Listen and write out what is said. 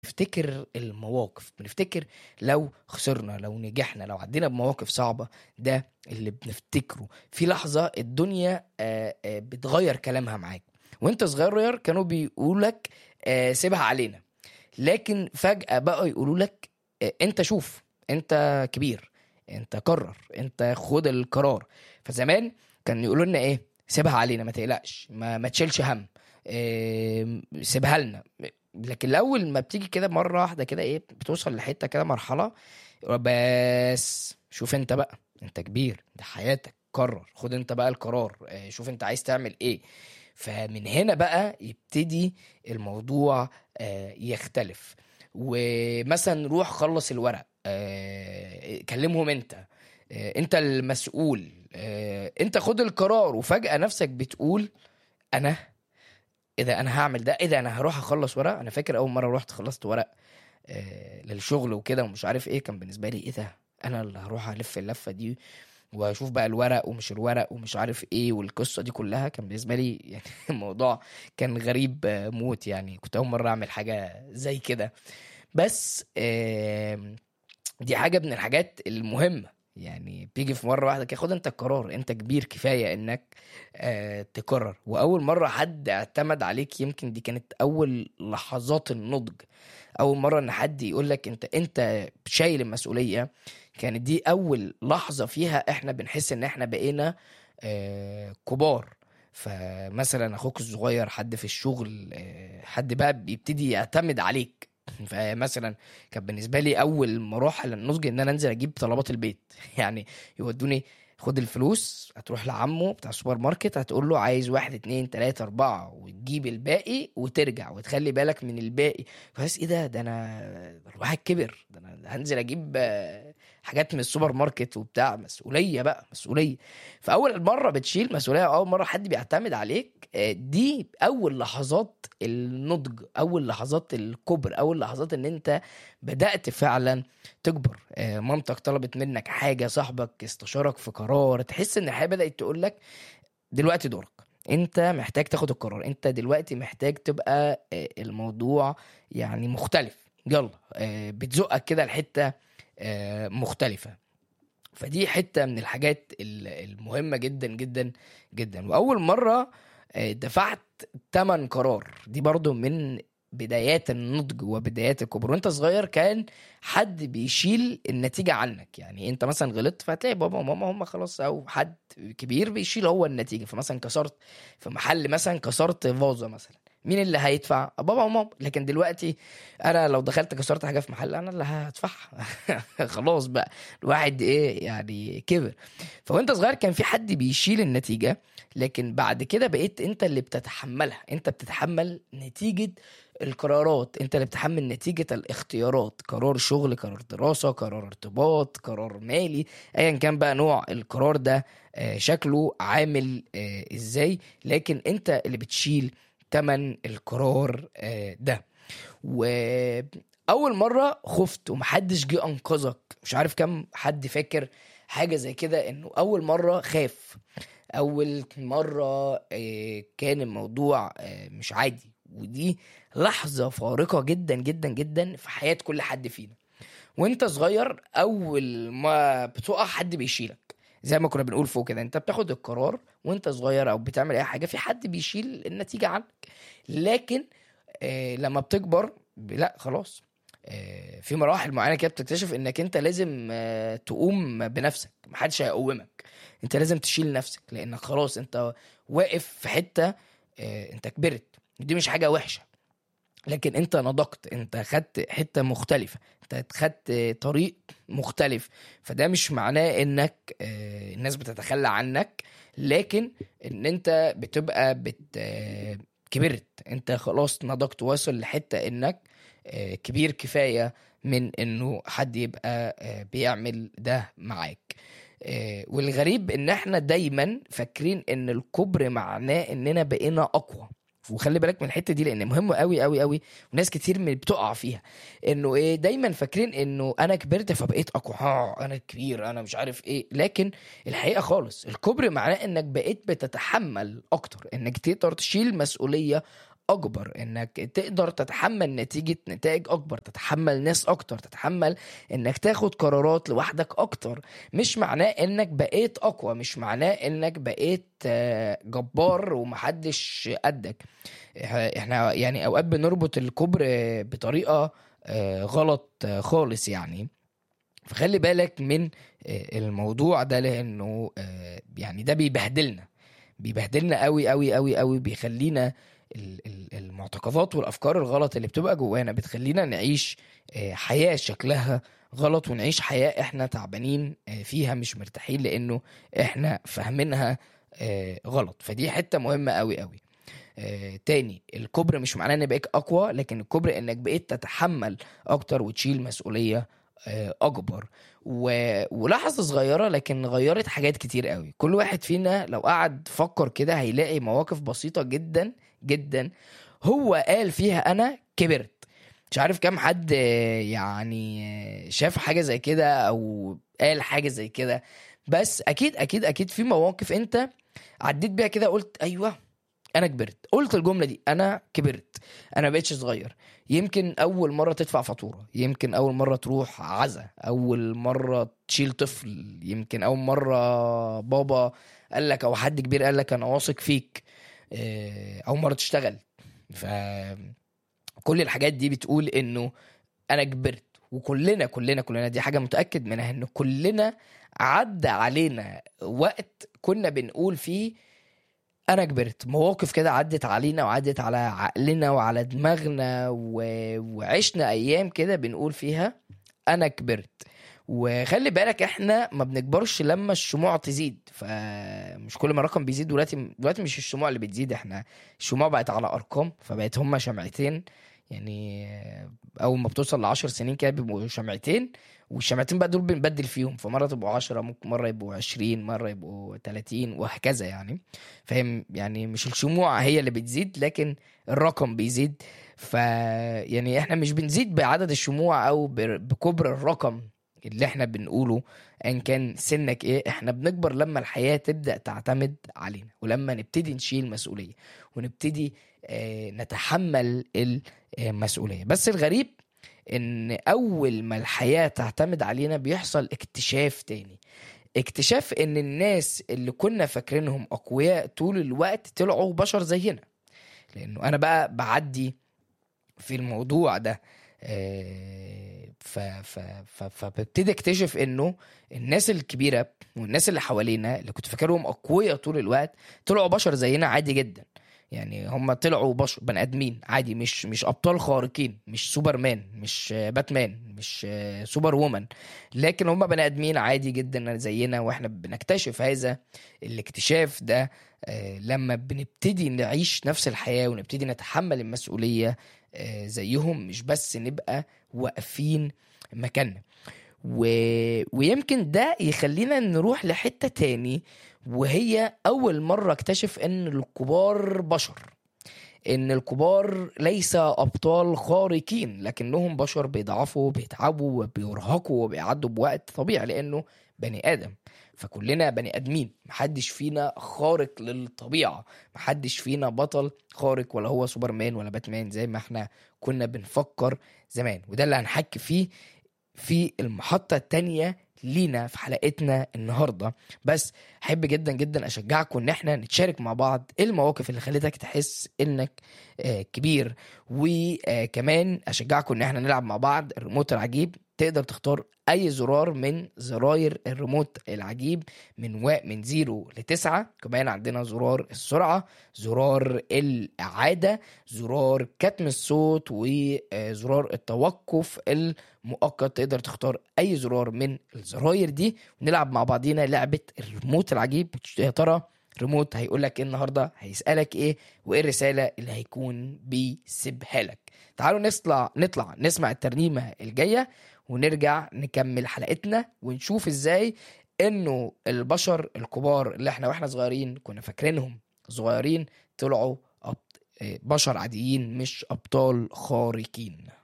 بنفتكر المواقف بنفتكر لو خسرنا لو نجحنا لو عدينا بمواقف صعبة ده اللي بنفتكره في لحظة الدنيا آه، آه، بتغير كلامها معاك وانت صغير كانوا بيقولك آه، سيبها علينا لكن فجأة بقوا يقولوا لك آه، انت شوف انت كبير انت قرر انت خد القرار فزمان كان يقولوا لنا ايه سيبها علينا ما تقلقش ما, ما تشيلش هم إيه سيبها لنا لكن الاول ما بتيجي كده مره واحده كده ايه بتوصل لحته كده مرحله بس شوف انت بقى انت كبير ده حياتك قرر خد انت بقى القرار آه، شوف انت عايز تعمل ايه فمن هنا بقى يبتدي الموضوع آه، يختلف ومثلا روح خلص الورق آه، كلمهم انت آه، انت المسؤول آه، انت خد القرار وفجأة نفسك بتقول انا اذا انا هعمل ده اذا انا هروح اخلص ورق انا فاكر اول مره رحت خلصت ورق آه، للشغل وكده ومش عارف ايه كان بالنسبه لي ايه ده انا اللي هروح الف اللفه دي واشوف بقى الورق ومش الورق ومش عارف ايه والقصه دي كلها كان بالنسبه لي يعني الموضوع كان غريب آه، موت يعني كنت اول مره اعمل حاجه زي كده بس آم، دي حاجه من الحاجات المهمه يعني بيجي في مره واحده كده خد انت القرار انت كبير كفايه انك آه تقرر واول مره حد اعتمد عليك يمكن دي كانت اول لحظات النضج اول مره ان حد يقول لك انت انت شايل المسؤوليه كانت دي اول لحظه فيها احنا بنحس ان احنا بقينا آه كبار فمثلا اخوك الصغير حد في الشغل آه حد بقى بيبتدي يعتمد عليك فمثلا كان بالنسبه لي اول مراحل النضج ان انا انزل اجيب طلبات البيت يعني يودوني خد الفلوس هتروح لعمه بتاع السوبر ماركت هتقول له عايز واحد اتنين تلاتة اربعة وتجيب الباقي وترجع وتخلي بالك من الباقي فبس ايه ده ده انا الواحد كبر ده انا هنزل اجيب آه، حاجات من السوبر ماركت وبتاع مسؤولية بقى مسؤولية فاول مرة بتشيل مسؤولية أو اول مرة حد بيعتمد عليك آه، دي اول لحظات النضج اول لحظات الكبر اول لحظات ان انت بدأت فعلا تكبر آه، مامتك طلبت منك حاجة صاحبك استشارك في قرار تحس ان الحياة بدأت تقول لك دلوقتي دورك انت محتاج تاخد القرار انت دلوقتي محتاج تبقى آه، الموضوع يعني مختلف يلا آه، بتزقك كده لحتة آه، مختلفة فدي حتة من الحاجات ال- المهمة جدا جدا جدا وأول مرة آه، دفعت تمن قرار دي برضو من بدايات النضج وبدايات الكبر وانت صغير كان حد بيشيل النتيجة عنك يعني انت مثلا غلطت فهتلاقي بابا وماما هم خلاص او حد كبير بيشيل هو النتيجة فمثلا كسرت في محل مثلا كسرت فازة مثلا مين اللي هيدفع بابا وماما لكن دلوقتي انا لو دخلت كسرت حاجة في محل انا اللي هدفعها خلاص بقى الواحد ايه يعني كبر فوانت صغير كان في حد بيشيل النتيجة لكن بعد كده بقيت انت اللي بتتحملها انت بتتحمل نتيجة القرارات انت اللي بتتحمل نتيجة الاختيارات قرار شغل قرار دراسة قرار ارتباط قرار مالي ايا كان بقى نوع القرار ده آه، شكله عامل آه، ازاي لكن انت اللي بتشيل تمن القرار آه، ده واول مرة خفت ومحدش جه انقذك مش عارف كم حد فاكر حاجة زي كده انه اول مرة خاف اول مرة آه، كان الموضوع آه، مش عادي ودي لحظة فارقة جدا جدا جدا في حياة كل حد فينا وانت صغير اول ما بتقع حد بيشيلك زي ما كنا بنقول فوق كده انت بتاخد القرار وانت صغير او بتعمل اي حاجة في حد بيشيل النتيجة عنك لكن آه لما بتكبر ب- لا خلاص آه في مراحل معينة كده بتكتشف انك انت لازم آه تقوم بنفسك محدش هيقومك انت لازم تشيل نفسك لانك خلاص انت واقف في حتة آه انت كبرت دي مش حاجة وحشة لكن انت نضجت انت خدت حته مختلفه انت خدت طريق مختلف فده مش معناه انك آه، الناس بتتخلى عنك لكن ان انت بتبقى بت آه، كبرت انت خلاص نضجت واصل لحته انك آه، كبير كفايه من انه حد يبقى آه، بيعمل ده معاك آه، والغريب ان احنا دايما فاكرين ان الكبر معناه اننا بقينا اقوى وخلي بالك من الحته دي لان مهم قوي قوي قوي وناس كتير من بتقع فيها انه ايه دايما فاكرين انه انا كبرت فبقيت اقوى ها انا كبير انا مش عارف ايه لكن الحقيقه خالص الكبر معناه انك بقيت بتتحمل اكتر انك تقدر تشيل مسؤوليه اكبر انك تقدر تتحمل نتيجه نتائج اكبر تتحمل ناس اكتر تتحمل انك تاخد قرارات لوحدك اكتر مش معناه انك بقيت اقوى مش معناه انك بقيت آه، جبار ومحدش قدك احنا يعني اوقات بنربط الكبر بطريقه آه، غلط آه، خالص يعني فخلي بالك من آه، الموضوع ده لانه آه، يعني ده بيبهدلنا بيبهدلنا قوي قوي قوي قوي بيخلينا ال- ال- المعتقدات والافكار الغلط اللي بتبقى جوانا بتخلينا نعيش آه، حياه شكلها غلط ونعيش حياه احنا تعبانين آه، فيها مش مرتاحين لانه احنا فاهمينها آه، غلط فدي حته مهمه قوي قوي آه، تاني الكبر مش معناه ان بقيت اقوى لكن الكبر انك بقيت تتحمل اكتر وتشيل مسؤوليه آه، اكبر و... ولحظه صغيره لكن غيرت حاجات كتير قوي كل واحد فينا لو قعد فكر كده هيلاقي مواقف بسيطه جدا جدا هو قال فيها انا كبرت مش عارف كام حد آه، يعني آه، شاف حاجه زي كده او قال حاجه زي كده بس اكيد اكيد اكيد في مواقف انت عديت بيها كده قلت ايوه انا كبرت قلت الجمله دي انا كبرت انا بقيتش صغير يمكن اول مره تدفع فاتوره يمكن اول مره تروح عزا اول مره تشيل طفل يمكن اول مره بابا قال لك او حد كبير قال لك انا واثق فيك إيه، اول مره تشتغل ف كل الحاجات دي بتقول انه انا كبرت وكلنا كلنا كلنا دي حاجه متاكد منها ان كلنا عدى علينا وقت كنا بنقول فيه انا كبرت مواقف كده عدت علينا وعدت على عقلنا وعلى دماغنا و... وعشنا ايام كده بنقول فيها انا كبرت وخلي بالك احنا ما بنكبرش لما الشموع تزيد فمش كل ما الرقم بيزيد دلوقتي دلوقتي مش الشموع اللي بتزيد احنا الشموع بقت على ارقام فبقت هما شمعتين يعني اول ما بتوصل لعشر سنين كده بيبقوا شمعتين والشمعتين بقى دول بنبدل فيهم فمره تبقوا عشرة ممكن مره يبقوا عشرين مره يبقوا تلاتين وهكذا يعني فاهم يعني مش الشموع هي اللي بتزيد لكن الرقم بيزيد ف يعني احنا مش بنزيد بعدد الشموع او ب- بكبر الرقم اللي احنا بنقوله ان كان سنك ايه احنا بنكبر لما الحياة تبدأ تعتمد علينا ولما نبتدي نشيل مسؤولية ونبتدي آه، نتحمل المسؤولية بس الغريب ان اول ما الحياة تعتمد علينا بيحصل اكتشاف تاني اكتشاف ان الناس اللي كنا فاكرينهم اقوياء طول الوقت طلعوا بشر زينا لانه انا بقى بعدي في الموضوع ده آه، ف ف ف فببتدي اكتشف انه الناس الكبيره والناس اللي حوالينا اللي كنت فاكرهم اقوياء طول الوقت طلعوا بشر زينا عادي جدا يعني هم طلعوا بشر بني ادمين عادي مش مش ابطال خارقين مش سوبرمان مش آه، باتمان مش آه، سوبر وومن لكن هم بني ادمين عادي جدا زينا واحنا بنكتشف هذا الاكتشاف ده آه، لما بنبتدي نعيش نفس الحياه ونبتدي نتحمل المسؤوليه آه، زيهم مش بس نبقى واقفين مكاننا و... ويمكن ده يخلينا نروح لحتة تاني وهي أول مرة اكتشف إن الكبار بشر إن الكبار ليس أبطال خارقين لكنهم بشر بيضعفوا بيتعبوا وبيرهقوا وبيعدوا بوقت طبيعي لأنه بني آدم فكلنا بني آدمين محدش فينا خارق للطبيعة محدش فينا بطل خارق ولا هو سوبرمان ولا باتمان زي ما احنا كنا بنفكر زمان وده اللي هنحكي فيه في المحطة التانية لينا في حلقتنا النهاردة بس حب جدا جدا أشجعكم إن احنا نتشارك مع بعض إيه المواقف اللي خلتك تحس إنك آه، كبير وكمان أشجعكم إن احنا نلعب مع بعض الريموت العجيب تقدر تختار أي زرار من زراير الريموت العجيب من و... من زيرو لتسعة كمان عندنا زرار السرعة زرار الإعادة زرار كتم الصوت وزرار التوقف المؤقت تقدر تختار أي زرار من الزراير دي ونلعب مع بعضينا لعبة الريموت العجيب يا ترى ريموت هيقول لك ايه النهارده هيسالك ايه وايه الرساله اللي هيكون بيسيبها لك تعالوا نطلع نطلع نسمع الترنيمه الجايه ونرجع نكمل حلقتنا ونشوف ازاي انه البشر الكبار اللي احنا واحنا صغيرين كنا فاكرينهم صغيرين طلعوا أبط... بشر عاديين مش ابطال خارقين